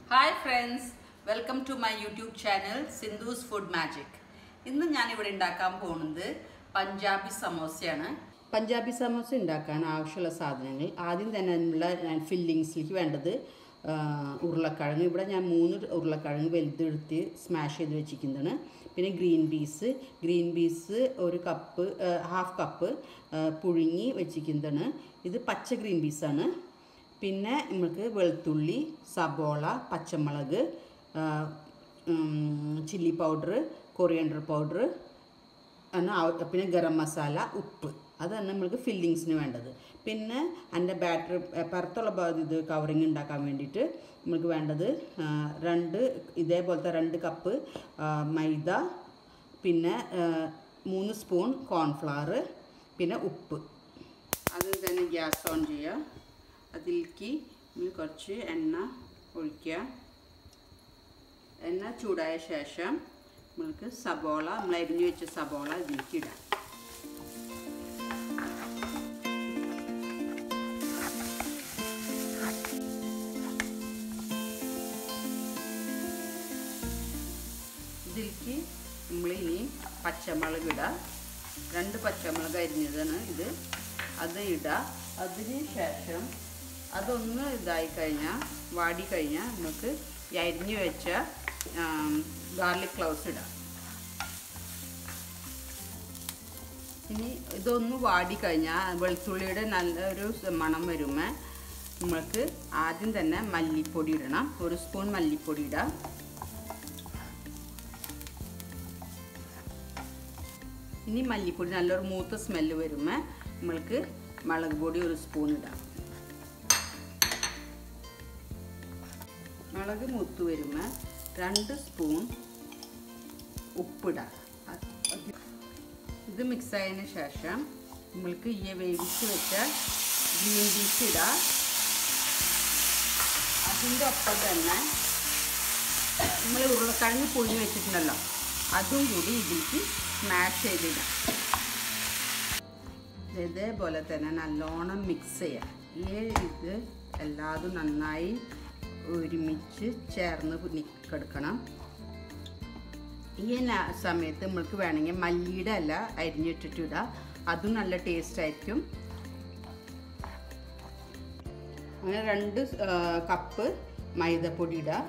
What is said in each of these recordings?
hi friends welcome to my YouTube channel Sindhus food magic ഇന്ന് ഞാൻ ഇവിടെ ഉണ്ടാക്കാൻ പോകുന്നത് പഞ്ചാബി സമോസയാണ് പഞ്ചാബി സമോസ ഉണ്ടാക്കാൻ ആവശ്യമുള്ള സാധനങ്ങൾ ആദ്യം തന്നെ അതിനുള്ള ഫില്ലിങ്സിലേക്ക് വേണ്ടത് ആ, ഉരുളക്കിഴങ്ങ് ഇവിടെ ഞാൻ മൂന്ന് ഉരുളക്കിഴങ്ങ് വലുതെടുത്ത് സ്മാഷ് ചെയ്ത് വെച്ചിരിക്കുന്നതാണ് പിന്നെ ഗ്രീൻ പീസ് ഗ്രീൻ പീസ് ഒരു കപ്പ് ഹാഫ് കപ്പ് പുഴുങ്ങി വെച്ചിരിക്കുന്നതാണ് ഇത് പച്ച ഗ്രീൻ പീസാണ് പിന്നെ നമുക്ക് വെളുത്തുള്ളി സബോള പച്ചമുളക് ആ, ഉം, ചില്ലി പൗഡർ കൊറിയൻഡർ പൗഡർ ആണ് ആവ- പിന്നെ ഗരം മസാല ഉപ്പ് അതാണ് നമ്മൾക്ക് ഫില്ലിങ്സിന് വേണ്ടത് പിന്നെ അതിൻ്റെ ബാറ്റർ പുറത്തുള്ള ഭാ- ഇത് കവറിങ് ഉണ്ടാക്കാൻ വേണ്ടിയിട്ട് നമുക്ക് വേണ്ടത് ആ, രണ്ട് ഇതേപോലത്തെ രണ്ട് കപ്പ് ആ, മൈദ പിന്നെ ആ, മൂന്ന് സ്പൂൺ കോൺഫ്ലവർ പിന്നെ ഉപ്പ് അത് തന്നെ ഗ്യാസ് ഓൺ ചെയ്യുക അതിലേക്ക് നമ്മൾ കുറച്ച് എണ്ണ ഒഴിക്കുക എണ്ണ ചൂടായ ശേഷം നമുക്ക് സബോള നമ്മൾ അരിഞ്ഞു വെച്ച സബോള ഇതിലേക്ക് ഇടാം ഇതിലേക്ക് നമ്മൾ ഇനി പച്ചമുളക് ഇടാം രണ്ട് പച്ചമുളക് അരിഞ്ഞതാണ് ഇത് അത് ഇടുക അതിന് ശേഷം അതൊന്ന് ഇതായി കഴിഞ്ഞാൽ വാടി കഴിഞ്ഞാൽ നമുക്ക് ഈ അരിഞ്ഞു വെച്ച ഗാർലിക് ക്ലൗസ് ഇടാം ഇനി ഇതൊന്ന് വാടി കഴിഞ്ഞാൽ വെളുത്തുള്ളിയുടെ നല്ലൊരു മണം വരുമ്പോൾ നമ്മൾക്ക് ആദ്യം തന്നെ മല്ലിപ്പൊടി ഇടണം ഒരു സ്പൂൺ മല്ലിപ്പൊടി ഇടാം ഇനി മല്ലിപ്പൊടി നല്ലൊരു മൂത്ത സ്മെല്ല് വരുമ്പോൾ നമ്മൾക്ക് മുളക് പൊടി ഒരു സ്പൂൺ ഇടാം മുളക് മൂത്ത് വരുമ്പോൾ രണ്ട് സ്പൂൺ ഉപ്പിടാം അത് ഇത് മിക്സ് ആയതിന് ശേഷം നമ്മൾക്ക് ഈ വേവിച്ച് വെച്ച ഗ്രീൻ പീസ് ഇടാം അതിൻ്റെ ഒപ്പം തന്നെ നമ്മൾ ഉരുളക്കിഴങ്ങ് പുഴിഞ്ഞ് വെച്ചിട്ടുണ്ടല്ലോ അതും കൂടി ഇതിലേക്ക് സ്മാഷ് ചെയ്തിടാം ഇതേപോലെ തന്നെ നല്ലോണം മിക്സ് ചെയ്യാം ഈ ഇത് എല്ലാതും നന്നായി ഒരുമിച്ച് ചേർന്ന് നിൽക്കെടുക്കണം ഈ ന- സമയത്ത് നമ്മൾക്ക് വേണമെങ്കിൽ മല്ലിയുടെ അല്ല അരിഞ്ഞിട്ടിട്ട് ഇടാം അതും നല്ല ടേസ്റ്റ് ആയിരിക്കും അങ്ങനെ രണ്ട് ആ, കപ്പ് മൈദപ്പൊടി ഇടാം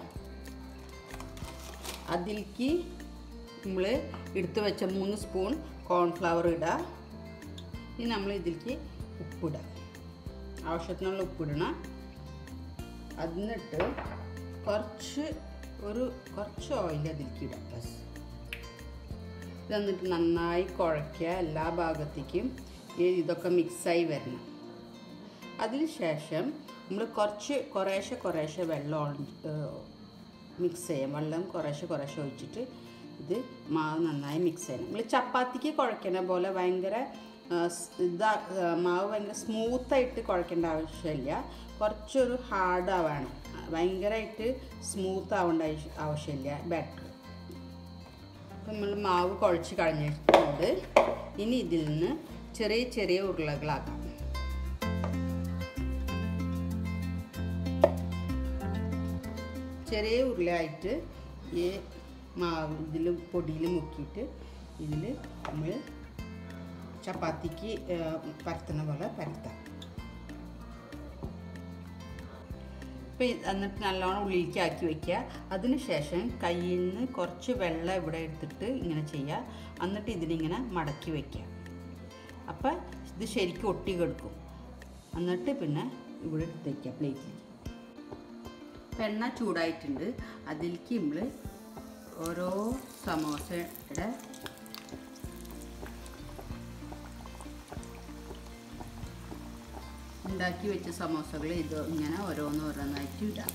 അതിലേക്ക് നമ്മൾ എടുത്തു വെച്ച മൂന്ന് സ്പൂൺ കോൺഫ്ലവർ ഇടുക ഇനി നമ്മൾ ഇതിലേക്ക് ഉപ്പിടുക ആവശ്യത്തിനുള്ള ഉപ്പിടണം എന്നിട്ട് കുറച്ച് ഒരു കുറച്ച് ഓയിൽ അതിലേക്ക് ഇടാം ബസ് ഇത് എന്നിട്ട് നന്നായി കുഴയ്ക്കുക എല്ലാ ഭാഗത്തേക്കും ഈ ഇതൊക്കെ മിക്സായി വരണം അതിന് ശേഷം നമ്മൾ കുറച്ച് കുറേശ്ശെ കുറേശ്ശെ വെള്ളം മിക്സ് ചെയ്യാം വെള്ളം കുറേശ്ശെ കുറേശ്ശെ ഒഴിച്ചിട്ട് ഇത് മാവ് നന്നായി മിക്സ് ചെയ്യണം നമ്മൾ ചപ്പാത്തിക്ക് കുഴക്കണ പോലെ ഭയങ്കര ആ, സ് ഇതാ ആ, മാവ് ഭയങ്കര സ്മൂത്തായിട്ട് കുഴക്കേണ്ട ആവശ്യമില്ല കുറച്ചൊരു ഹാർഡ് ആവാണ് ഭയങ്കരമായിട്ട് സ്മൂത്ത് ആവേണ്ട ആവശ്യ- ആവശ്യമില്ല ബാറ്റർ അപ്പം നമ്മൾ മാവ് കുഴച്ച് കഴിഞ്ഞിട്ടുണ്ട് ഇനി ഇതിൽ നിന്ന് ചെറിയ ചെറിയ ഉരുളകളാക്കാം ചെറിയ ഉരുളയായിട്ട് ഈ മാവ് ഇതിൽ പൊടിയിൽ മുക്കിയിട്ട് ഇതിൽ നമ്മൾ ചപ്പാത്തിക്ക് പരത്തുന്ന പോലെ പരത്താം ഇപ്പം എന്നിട്ട് നല്ലോണം ഉള്ളിലേക്ക് ആക്കി വെക്കുക അതിന് ശേഷം കയ്യിൽ നിന്ന് കുറച്ച് വെള്ളം ഇവിടെ എടുത്തിട്ട് ഇങ്ങനെ ചെയ്യുക എന്നിട്ട് ഇതിനിങ്ങനെ മടക്കി വയ്ക്കുക അപ്പം ഇത് ശരിക്കും ഒട്ടി കിടക്കും എന്നിട്ട് പിന്നെ ഇവിടെ എടുത്ത് വയ്ക്കുക പ്ലേറ്റിൽ ഇപ്പം എണ്ണ ചൂടായിട്ടുണ്ട് അതിലേക്ക് നമ്മൾ ഓരോ സമോസയുടെ ഉണ്ടാക്കി വെച്ച സമോസകൾ ഇത് ഇങ്ങനെ ഓരോന്ന് ഓരോന്നായിട്ട് ഇടാം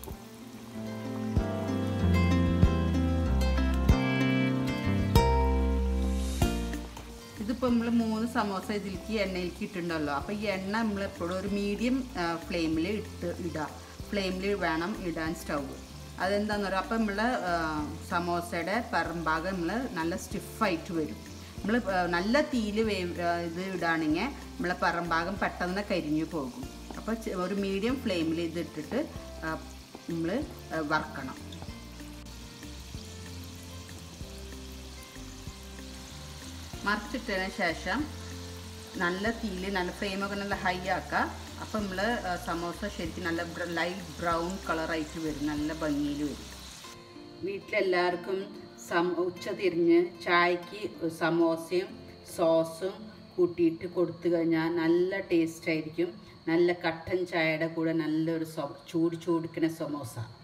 ഇതിപ്പോൾ നമ്മൾ മൂന്ന് സമോസ ഇതിലേക്ക് എണ്ണയിലേക്ക് ഇട്ടിട്ടുണ്ടല്ലോ അപ്പോൾ ഈ എണ്ണ നമ്മൾ എപ്പോഴും ഒരു മീഡിയം ഫ്ലെയിമിൽ ഇട്ട് ഇടുക ഫ്ലെയിമിൽ വേണം ഇടാൻ സ്റ്റൗവ് അതെന്താണെന്ന് പറയുക അപ്പോൾ നമ്മൾ സമോസയുടെ പുറംഭാഗം നമ്മൾ നല്ല സ്റ്റിഫായിട്ട് വരും നമ്മൾ നല്ല തീയിൽ വേവ് ആ, ഇത് ഇടുകയാണെങ്കിൽ നമ്മളെ പുറംഭാഗം പെട്ടെന്ന് കരിഞ്ഞു പോകും അപ്പോൾ ചെ- ഒരു മീഡിയം ഫ്ലെയിമിൽ ഇത് ഇട്ടിട്ട് ആ, നമ്മൾ വറക്കണം മറിച്ചിട്ടതിന് ശേഷം നല്ല തീയിൽ നല്ല ഫ്ലെയിമൊക്കെ നല്ല ഹൈ ആക്കുക അപ്പം നമ്മൾ സമോസ ശരിക്കും നല്ല ലൈറ്റ് ബ്രൗൺ കളറായിട്ട് വരും നല്ല ഭംഗിയിൽ വരും വീട്ടിലെല്ലാവർക്കും സം ഉച്ച തിരിഞ്ഞ് ചായക്ക് സമോസയും സോസും കൂട്ടിയിട്ട് കൊടുത്തു കഴിഞ്ഞാൽ നല്ല ടേസ്റ്റ് ആയിരിക്കും നല്ല കട്ടൻ ചായയുടെ കൂടെ നല്ലൊരു സൊ ചൂട് ചൂടിക്കുന്ന സമോസ